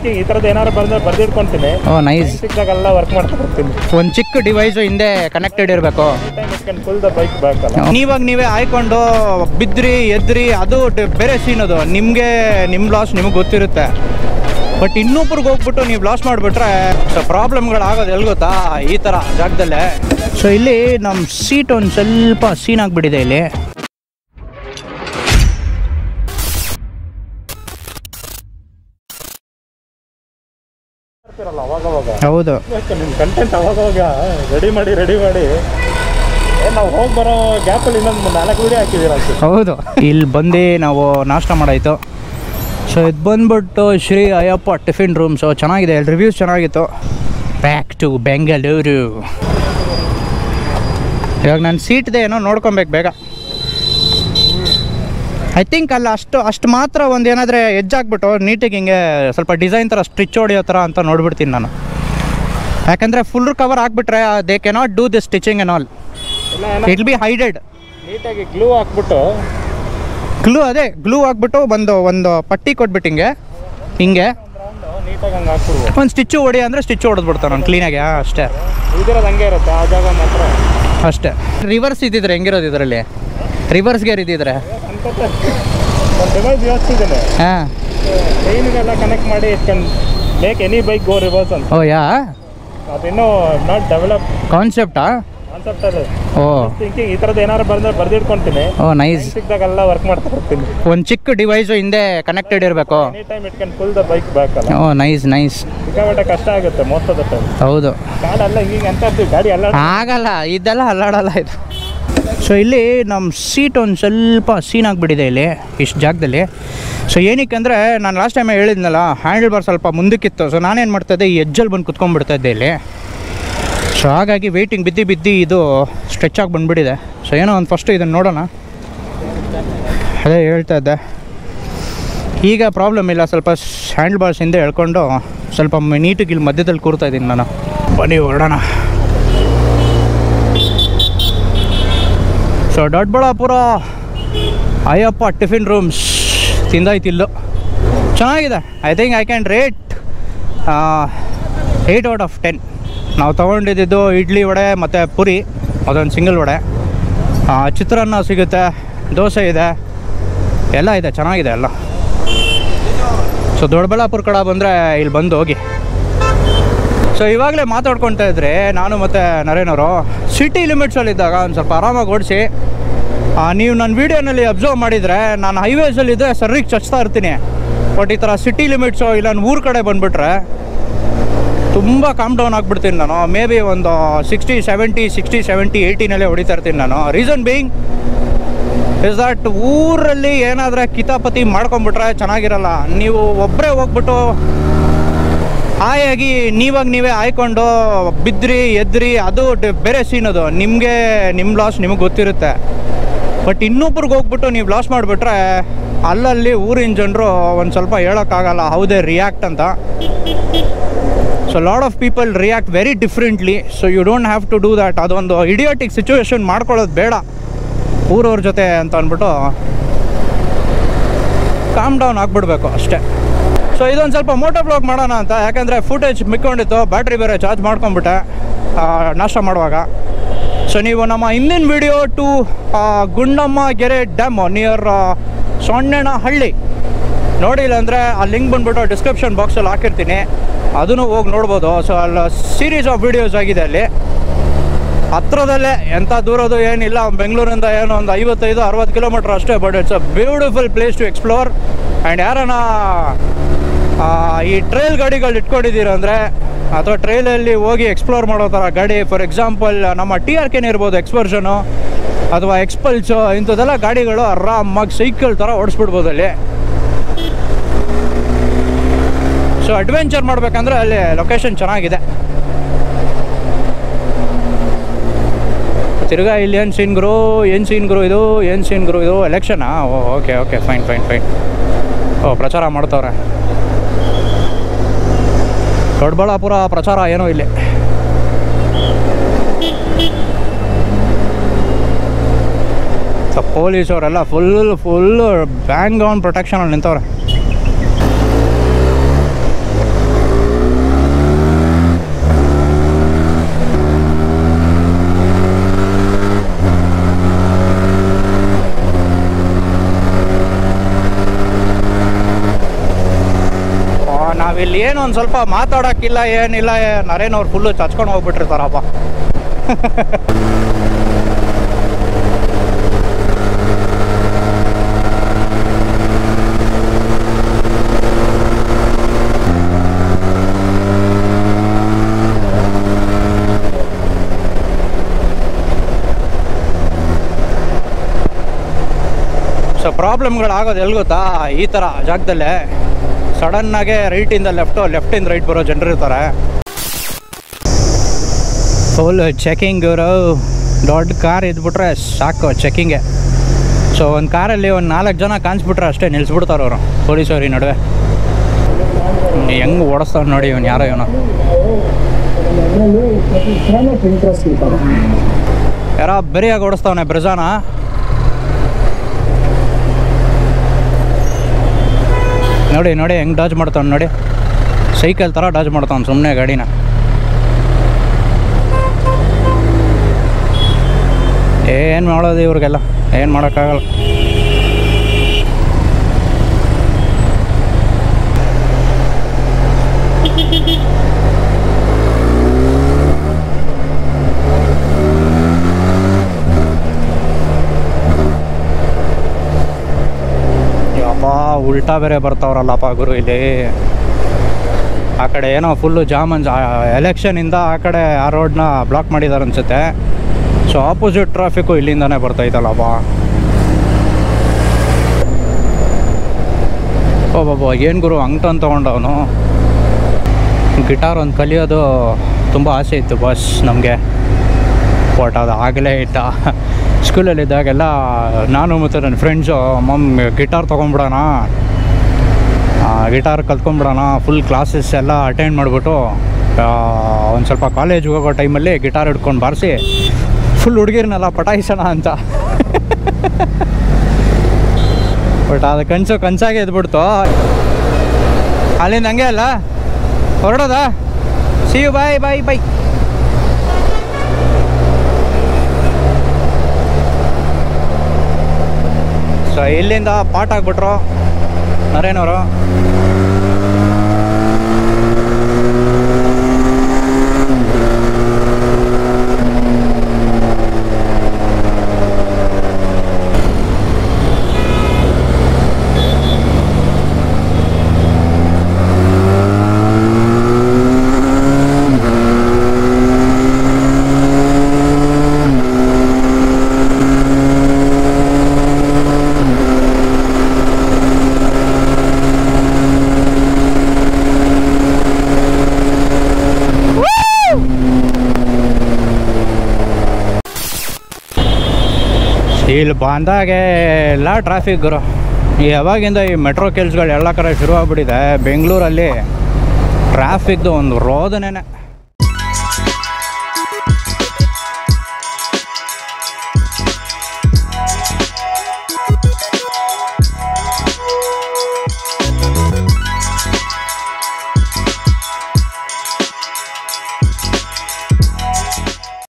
thinking ಈ ಥರದ್ದು ಏನಾದ್ರು ಬಂದ್ರೆ ಬರ್ದಿಟ್ಕೊಂತೀನಿ ಓ ನೈಸ್ ಸಿಕ್ಕಾಗೆಲ್ಲ ವರ್ಕ್ ಮಾಡ್ತಾ ಬರ್ತೀನಿ ಒಂದು ಚಿಕ್ಕ ಡಿವೈಸು ಹಿಂದೆ ಕನೆಕ್ಟೆಡ್ ಇರಬೇಕು time it can pull the bike back ಅಲ್ಲ ನೀವಾಗ ನೀವೇ ಆಯ್ಕೊಂಡು ಬಿದ್ರಿ ಎದ್ರಿ ಅದು ಡ- ಬೇರೆ ಸೀನ್ ಅದು ನಿಮಗೆ ನಿಮ್ಮ ಲಾಸ್ ನಿಮಗೆ ಗೊತ್ತಿರುತ್ತೆ ಬಟ್ ಇನ್ನೊಬ್ರಿಗೆ ಹೋಗ್ಬಿಟ್ಟು ನೀವು ಲಾಸ್ ಮಾಡಿಬಿಟ್ರೆ ಸೊ ಪ್ರಾಬ್ಲಮ್ಗಳಾಗೋದು ಎಲ್ಲಿ ಗೊತ್ತಾ ಈ ಥರ ಜಾಗದಲ್ಲೇ ಸೊ ಇಲ್ಲಿ ನಮ್ಮ ಸೀಟ್ ಒಂದು ಸ್ವಲ್ಪ ಸೀನ್ ಆಗಿಬಿಟ್ಟಿದೆ ಇಲ್ಲಿ ಇರ್ತೀರಲ್ಲ ಅವಾಗವಾಗ ಹೌದು ನಿಮ್ಮ ಕಂಟೆಂಟ್ ಅವಾಗವಾಗ ರೆಡಿ ಮಾಡಿ ರೆಡಿ ಮಾಡಿ ಏ ನಾವು ಹೋಗಿ ಬರೋ ಗ್ಯಾಪಲ್ಲಿ ಇನ್ನೊಂದು ನಾಲ್ಕು ವಿಡಿಯೋ ಹಾಕಿದ್ದೀರ ಅನ್ಸುತ್ತೆ ಹೌದು ಇಲ್ಲಿ ಬಂದು ನಾವು ನಾಷ್ಟ ಮಾಡಾಯಿತು ಸೊ ಇದು ಬಂದ್ಬಿಟ್ಟು ಶ್ರೀ ಅಯ್ಯಪ್ಪ ಟಿಫಿನ್ ರೂಮ್ಸು ಚೆನ್ನಾಗಿದೆ ರಿವ್ಯೂಸ್ ಚೆನ್ನಾಗಿತ್ತು ಬ್ಯಾಕ್ ಟು ಬೆಂಗಳೂರು ಇವಾಗ ನಾನು ಸೀಟ್ದೆ ಏನೋ ನೋಡ್ಕೊಬೇಕು ಬೇಗ ಐ ಥಿಂಕ್ ಅಲ್ಲ ಅಷ್ಟು ಅಷ್ಟು ಮಾತ್ರ ಒಂದು ಏನಾದರೆ ಎಜ್ಜಾಗ್ಬಿಟ್ಟು ನೀಟಿಗೆ ಹಿಂಗೆ ಸ್ವಲ್ಪ ಡಿಸೈನ್ ಥರ ಸ್ಟಿಚ್ ಹೊಡಿಯೋ ಥರ ಅಂತ ನೋಡ್ಬಿಡ್ತೀನಿ ನಾನು ಯಾಕಂದರೆ ಫುಲ್ ಕವರ್ ಆಗಿಬಿಟ್ರೆ they cannot do the stitching and all ಇಲ್ಲ ಏನೋ ಇಟ್ ಬಿ ಹೈಡೆಡ್ ನೀಟಾಗಿ ಗ್ಲೂ ಹಾಕ್ಬಿಟ್ಟು ಗ್ಲೂ ಅದೇ ಗ್ಲೂ ಹಾಕ್ಬಿಟ್ಟು ಒಂದು ಒಂದು ಪಟ್ಟಿ ಕೊಟ್ಬಿಟ್ಟು ಹಿಂಗೆ ಹಿಂಗೆ ರೌಂಡು ನೀಟಾಗಿ ಹಂಗೆ ಹಾಕ್ಬಿಡ್ಬೋದು ಒಂದು ಸ್ಟಿಚ್ಚು ಹೊಡಿ ಅಂದರೆ ಸ್ಟಿಚ್ಚು ಹೊಡೆದ್ಬಿಡ್ತಾನೆ ಅವ್ನು ಕ್ಲೀನಾಗಿ ಅಷ್ಟೇ ಉಳಿದಿರೋದು ಹಂಗೆ ಇರುತ್ತೆ ಆ ಜಾಗ ಮಾತ್ರ ಅಷ್ಟೇ ರಿವರ್ಸ್ ಇದ್ದಿದ್ರೆ ಹೆಂಗಿರೋದು ಇದರಲ್ಲಿ ರಿವರ್ಸ್ ಗೇರ್ ಇದ್ದಿದ್ರೆ ಅನ್ಸುತ್ತೆ ಒಂದು ಡಿವೈಸ್ ಯೋಚಿಸಿದ್ದೇನೆ ಹಾಂ ಟ್ರೈನಿಗೆಲ್ಲ ಕನೆಕ್ಟ್ ಮಾಡಿ it can make any bike go reverse ಅಂತ ಓ ಯಾ ಅದಿನ್ನೂ ನಾಟ್ ಡೆವಲಪ್ ಕಾನ್ಸೆಪ್ಟಾ ಕಾನ್ಸೆಪ್ಟ್ ಅದು ಓ ಥಿಂಕಿಂಗ್ ಈ ಥರದ್ದು ಏನಾದ್ರು ಬಂದ್ರೆ ಬರ್ದಿಟ್ಕೊಂತೀನಿ ಓ ನೈಸ್ ಸಿಕ್ಕಾಗೆಲ್ಲ ವರ್ಕ್ ಮಾಡ್ತಾ ಬರ್ತೀನಿ ಒಂದು ಚಿಕ್ಕ ಡಿವೈಸು ಹಿಂದೆ ಕನೆಕ್ಟೆಡ್ ಇರಬೇಕು any time it can pull the bike back ಅಲ್ಲ ಓ ನೈಸ್ ನೈಸ್ ಸಿಕ್ಕಾಪಟ್ಟೆ ಕಷ್ಟ ಆಗುತ್ತೆ ಮೋಸ್ಟ್ ಆಫ್ ದ ಟೈಮ್ ಹೌದು ಕಾಡೆಲ್ಲ ಹಿಂಗೆ ಅಂತ ಇರ್ತೀವಿ ಗಾಡಿ ಎಲ್ಲ ಆಗಲ್ಲ ಇದೆಲ್ಲ ಅಲ್ಲಾಡಲ್ಲ ಇದು ಸೊ ಇಲ್ಲಿ ನಮ್ಮ ಸೀಟ್ ಒಂದು ಸ್ವಲ್ಪ ಸೀನ್ ಆಗಿಬಿಟ್ಟಿದೆ ಇಲ್ಲಿ ಇಷ್ಟು ಜಾಗದಲ್ಲಿ ಸೊ ಏನಕ್ಕೆ ಅಂದರೆ ನಾನು ಲಾಸ್ಟ್ ಟೈಮ್ ಹೇಳಿದ್ನಲ್ಲ ಹ್ಯಾಂಡಲ್ ಬಾರ್ ಸ್ವಲ್ಪ ಮುಂದಕ್ಕಿತ್ತು ಸೊ ನಾನೇನು ಮಾಡ್ತಾಯಿದ್ದೆ ಈ ಎಜ್ಜಲ್ಲಿ ಬಂದು ಕುತ್ಕೊಂಡ್ಬಿಡ್ತಾ ಇದ್ದೆ ಇಲ್ಲಿ ಸೊ ಹಾಗಾಗಿ ವೆಯ್ಟಿಂಗ್ ಬಿದ್ದು ಬಿದ್ದು ಇದು ಸ್ಟ್ರೆಚ್ ಆಗಿ ಬಂದುಬಿಟ್ಟಿದೆ ಸೊ ಏನೋ ಒಂದು ಫಸ್ಟು ಇದನ್ನು ನೋಡೋಣ ಅದೇ ಹೇಳ್ತಾ ಇದ್ದೆ ಈಗ ಪ್ರಾಬ್ಲಮ್ ಇಲ್ಲ ಸ್ವಲ್ಪ ಹ್ಯಾಂಡಲ್ ಬಾರ್ಸ್ ಹಿಂದೆ ಎಳ್ಕೊಂಡು ಸ್ವಲ್ಪ ನೀಟಿಗೆ ಇಲ್ಲಿ ಮಧ್ಯದಲ್ಲಿ ಕೂರ್ತಾ ಇದ್ದೀನಿ ನಾನು ಬನ್ನಿ ಹೊರಡೋಣ so Doddaballapura Ayyappa tiffin rooms ತಿಂದಾಯ್ತಿಲ್ಲು ಚೆನ್ನಾಗಿದೆ I think I can rate eight out of ten ನಾವು ತೊಗೊಂಡಿದ್ದು ಇಡ್ಲಿ ವಡೆ ಮತ್ತು ಪುರಿ ಅದೊಂದು ಸಿಂಗಲ್ ವಡೆ ಆ, ಚಿತ್ರಾನ್ನ ಸಿಗುತ್ತೆ ದೋಸೆ ಇದೆ ಎಲ್ಲ ಇದೆ ಚೆನ್ನಾಗಿದೆ ಎಲ್ಲ ಸೊ ದೊಡ್ಡಬಳ್ಳಾಪುರ ಕಡೆ ಬಂದರೆ ಇಲ್ಲಿ ಬಂದು ಹೋಗಿ ಸೊ ಇವಾಗಲೇ ಮಾತಾಡ್ಕೊಳ್ತಾ ಇದ್ರೆ ನಾನು ಮತ್ತು ನರೇನವರು ಸಿಟಿ ಲಿಮಿಟ್ಸಲ್ಲಿದ್ದಾಗ ಒಂದು ಸ್ವಲ್ಪ ಆರಾಮಾಗಿ ಓಡಿಸಿ ನೀವು ನನ್ನ ವೀಡಿಯೋನಲ್ಲಿ ಅಬ್ಸರ್ವ್ ಮಾಡಿದರೆ ನಾನು ಹೈವೇಸಲ್ಲಿದ್ದರೆ ಸರ್ರಿಗೆ ಚಚ್ತಾ ಇರ್ತೀನಿ ಬಟ್ ಈ ಥರ ಸಿಟಿ ಲಿಮಿಟ್ಸು ಇಲ್ಲ ನಾನು ಊರ ಕಡೆ ಬಂದುಬಿಟ್ರೆ ತುಂಬ ಕಾಮ್ ಡೌನ್ ಆಗಿಬಿಡ್ತೀನಿ ನಾನು ಮೇ ಬಿ ಒಂದು ಸಿಕ್ಸ್ಟಿ ಸೆವೆಂಟಿ ಸಿಕ್ಸ್ಟಿ ಸೆವೆಂಟಿ ಏಯ್ಟಿನಲ್ಲೇ ಹೊಡಿತಾ ಇರ್ತೀನಿ ನಾನು ರೀಸನ್ ಬೀಯಿಂಗ್ ಇಸ್ ದಟ್ ಊರಲ್ಲಿ ಏನಾದರೆ ಕಿತಾಪತಿ ಮಾಡ್ಕೊಂಬಿಟ್ರೆ ಚೆನ್ನಾಗಿರಲ್ಲ ನೀವು ಒಬ್ಬರೇ ಹೋಗ್ಬಿಟ್ಟು ಹಾಯಾಗಿ ನೀವಾಗ ನೀವೇ ಆಯ್ಕೊಂಡು ಬಿದ್ರಿ ಎದ್ರಿ ಅದು ಡ- ಬೇರೆ ಸೀನ್ ಅದು ನಿಮಗೆ ನಿಮ್ಮ ಲಾಸ್ ನಿಮಗೆ ಗೊತ್ತಿರುತ್ತೆ ಬಟ್ ಇನ್ನೊಬ್ರಿಗೆ ಹೋಗ್ಬಿಟ್ಟು ನೀವು ಲಾಸ್ ಮಾಡಿಬಿಟ್ರೆ ಅಲ್ಲಲ್ಲಿ ಊರಿನ ಜನರು ಒಂದು ಸ್ವಲ್ಪ ಹೇಳೋಕ್ಕಾಗಲ್ಲ ಹೌದೇ ರಿಯಾಕ್ಟ್ ಅಂತ so lot of people react very differently so you don't have to do that ಅದೊಂದು ಇಡಿಯೋಟಿಕ್ ಸಿಚುವೇಶನ್ ಮಾಡ್ಕೊಳ್ಳೋದು ಬೇಡ ಊರವ್ರ ಜೊತೆ ಅಂತ ಅಂದ್ಬಿಟ್ಟು ಕಾಮ್ ಡೌನ್ ಆಗಿಬಿಡ್ಬೇಕು ಅಷ್ಟೇ ಸೊ ಇದೊಂದು ಸ್ವಲ್ಪ ಮೋಟೋ ಬ್ಲಾಗ್ ಮಾಡೋಣ ಅಂತ ಯಾಕಂದರೆ ಫುಟೇಜ್ ಮಿಕ್ಕೊಂಡಿತ್ತು ಬ್ಯಾಟ್ರಿ ಬೇರೆ ಚಾರ್ಜ್ ಮಾಡ್ಕೊಂಬಿಟ್ಟೆ ಆ, ನಾಷ್ಟ ಮಾಡುವಾಗ ಸೊ ನೀವು ನಮ್ಮ ಹಿಂದಿನ ವಿಡಿಯೋ ಟು ಗುಂಡಮ್ಮ ಕೆರೆ ಡ್ಯಾಮ್ ನಿಯರ್ ಸೊಣ್ಣೆನಹಳ್ಳಿ ನೋಡಿಲ್ಲ ಅಂದರೆ ಆ ಲಿಂಕ್ ಬಂದ್ಬಿಟ್ಟು ಡಿಸ್ಕ್ರಿಪ್ಷನ್ ಬಾಕ್ಸಲ್ಲಿ ಹಾಕಿರ್ತೀನಿ ಅದನ್ನು ಹೋಗಿ ನೋಡ್ಬೋದು ಸೊ ಅಲ್ಲಿ ಸೀರೀಸ್ ಆಫ್ ವಿಡಿಯೋಸ್ ಆಗಿದೆ ಅಲ್ಲಿ ಹತ್ರದಲ್ಲೇ ಎಂಥ ದೂರದು ಏನಿಲ್ಲ ಬೆಂಗಳೂರಿಂದ ಏನೋ ಒಂದು ಐವತ್ತೈದು ಅರವತ್ತು ಕಿಲೋಮೀಟ್ರ್ ಅಷ್ಟೇ but it's a beautiful place to explore and ಯಾರನ್ನ ಆ, ಈ ಟ್ರೈಲ್ ಗಾಡಿಗಳು ಇಟ್ಕೊಂಡಿದ್ದೀರ ಅಂದರೆ ಅಥವಾ ಟ್ರೈಲಲ್ಲಿ ಹೋಗಿ ಎಕ್ಸ್ಪ್ಲೋರ್ ಮಾಡೋ ಥರ ಗಾಡಿ ಫಾರ್ ಎಕ್ಸಾಂಪಲ್ ನಮ್ಮ ಟಿ ಆರ್ ಕೆನೇ ಇರ್ಬೋದು ಎಕ್ಸ್ಪರ್ಷನು ಅಥವಾ ಎಕ್ಸ್ಪಲ್ಸು ಇಂಥದ್ದೆಲ್ಲ ಗಾಡಿಗಳು ಆರಾಮಾಗಿ ಸೈಕಲ್ ಥರ ಓಡಿಸ್ಬಿಡ್ಬೋದು ಅಲ್ಲಿ ಸೊ ಅಡ್ವೆಂಚರ್ ಮಾಡಬೇಕಂದ್ರೆ ಅಲ್ಲಿ ಲೊಕೇಶನ್ ಚೆನ್ನಾಗಿದೆ ತಿರ್ಗಾ ಇಲ್ಲಿ ಏನು ಸೀನ್ ಗುರು ಏನು ಸೀನ್ ಗುರು ಇದು ಏನು ಸೀನ್ ಗುರು ಇದು ಎಲೆಕ್ಷನಾ ಓ okay okay fine fine fine ಓ ಪ್ರಚಾರ ಮಾಡ್ತವ್ರೆ ದೊಡ್ಡಬಳ್ಳಾಪುರ ಪ್ರಚಾರ ಏನೋ ಇಲ್ಲಿ ಸೊ ಪೊಲೀಸವರೆಲ್ಲ ಫುಲ್ ಫುಲ್ ಬ್ಯಾಂಗ್ ಆನ್ ಪ್ರೊಟೆಕ್ಷನಲ್ಲಿ ನಿಂತವ್ರೆ ಇಲ್ಲಿ ಏನು ಒಂದು ಸ್ವಲ್ಪ ಮಾತಾಡೋಕ್ಕಿಲ್ಲ ಏನಿಲ್ಲ ಏ- ನರೇನ್ ಅವ್ರು ಫುಲ್ಲು ಚಚ್ಕೊಂಡು ಹೋಗ್ಬಿಟ್ಟಿರ್ತಾರಪ್ಪ ಸೊ ಪ್ರಾಬ್ಲಮ್ಗಳಾಗೋದು ಎಲ್ಲಿ ಗೊತ್ತಾ ಈ ಥರ ಜಾಗದಲ್ಲೇ ಸಡನ್ನಾಗೆ ರೈಟಿಂದ ಲೆಫ್ಟು ಲೆಫ್ಟಿಂದ ರೈಟ್ ಬರೋ ಜನರು ಇರ್ತಾರೆ ಫುಲ್ ಚೆಕಿಂಗ್ ಇವರು ದೊಡ್ಡ ಕಾರ್ ಇದ್ಬಿಟ್ರೆ ಸಾಕು ಚೆಕಿಂಗೆ ಸೊ ಒಂದು ಕಾರಲ್ಲಿ ಒಂದು ನಾಲ್ಕು ಜನ ಕಾಣಿಸ್ಬಿಟ್ರೆ ಅಷ್ಟೇ ನಿಲ್ಲಿಸ್ಬಿಡ್ತಾರೆ ಅವರು ಪೊಲೀಸವ್ರು ಈ ನಡುವೆ ಹೆಂಗೆ ಓಡಿಸ್ತಾವ್ ನೋಡಿ ಇವನು ಯಾರೋ ಇವನು ಯಾರೋ ಬೆರಿಯಾಗಿ ಓಡಿಸ್ತಾವನೆ ಬ್ರೆಜಾನ ನೋಡಿ ನೋಡಿ ಹೆಂಗೆ ಡಾಜ್ ಮಾಡ್ತಾವ್ನು ನೋಡಿ ಸೈಕಲ್ ಥರ ಡಾಜ್ ಮಾಡ್ತಾವ್ನು ಸುಮ್ಮನೆ ಗಾಡಿನ ಏನು ಮಾಡೋದು ಇವ್ರಿಗೆಲ್ಲ ಏನು ಮಾಡೋಕ್ಕಾಗಲ್ಲ ಯಪ್ಪ ಉಲ್ಟಾ ಬೇರೆ ಬರ್ತಾವ್ರಲ್ಲಪ್ಪ ಗುರು ಇಲ್ಲಿ ಆ ಕಡೆ ಏನೋ ಫುಲ್ಲು ಜಾಮ್ ಅನ್ಸ ಎಲೆಕ್ಷನಿಂದ ಆ ಕಡೆ ಆ ರೋಡ್ನ ಬ್ಲಾಕ್ ಮಾಡಿದ್ದಾರೆ ಅನ್ಸುತ್ತೆ ಸೊ ಆಪೋಸಿಟ್ ಟ್ರಾಫಿಕ್ಕು ಇಲ್ಲಿಂದಾನೇ ಬರ್ತೈತಲ್ಲಪ್ಪ ಓ ಬಾಬಾ ಏನು ಗುರು ಅಂಗ್ಟನ್ ತೊಗೊಂಡವನು ಗಿಟಾರ್ ಒಂದು ಕಲಿಯೋದು ತುಂಬ ಆಸೆ ಇತ್ತು ಬಸ್ ನಮಗೆ ಬಟ್ ಅದು ಆಗಲೇ ಇಲ್ಲ ಸ್ಕೂಲಲ್ಲಿದ್ದಾಗೆಲ್ಲ ನಾನು ಮತ್ತು ನನ್ನ ಫ್ರೆಂಡ್ಸು ಮಮ್ ಗಿಟಾರ್ ತೊಗೊಂಬಿಡೋಣ ಗಿಟಾರ್ ಕಲ್ತ್ಕೊಂಬಿಡೋಣ ಫುಲ್ ಕ್ಲಾಸಸ್ ಎಲ್ಲ ಅಟೆಂಡ್ ಮಾಡಿಬಿಟ್ಟು ಒಂದು ಸ್ವಲ್ಪ ಕಾಲೇಜ್ಗೆ ಹೋಗೋ ಟೈಮಲ್ಲಿ ಗಿಟಾರ್ ಹಿಡ್ಕೊಂಡು ಬಾರಿಸಿ ಫುಲ್ ಹುಡುಗಿರ್ನೆಲ್ಲ ಪಟಾಯಿಸೋಣ ಅಂತ ಬಟ್ ಅದು ಕನಸು ಕನಸಾಗೆ ಎದ್ಬಿಡ್ತು ಅಲ್ಲಿಂದ ಹಂಗೆ ಅಲ್ಲ ಹೊರಡೋದಾ see you bye bye bye so ಇಲ್ಲಿಂದ ಪಾಟ್ ಆಗ್ಬಿಟ್ರು ನರೇನವರು ಇಲ್ಲಿ ಬಂದಾಗೆ ಎಲ್ಲ ಟ್ರಾಫಿಕ್ ಗುರು ಯಾವಾಗಿಂದ ಈ ಮೆಟ್ರೋ ಕೆಲ್ಸಗಳು ಎಲ್ಲ ಕಡೆ ಶುರು ಆಗ್ಬಿಟ್ಟಿದೆ ಬೆಂಗಳೂರಲ್ಲಿ ಟ್ರಾಫಿಕ್ದು ಒಂದು ರೋದನೆ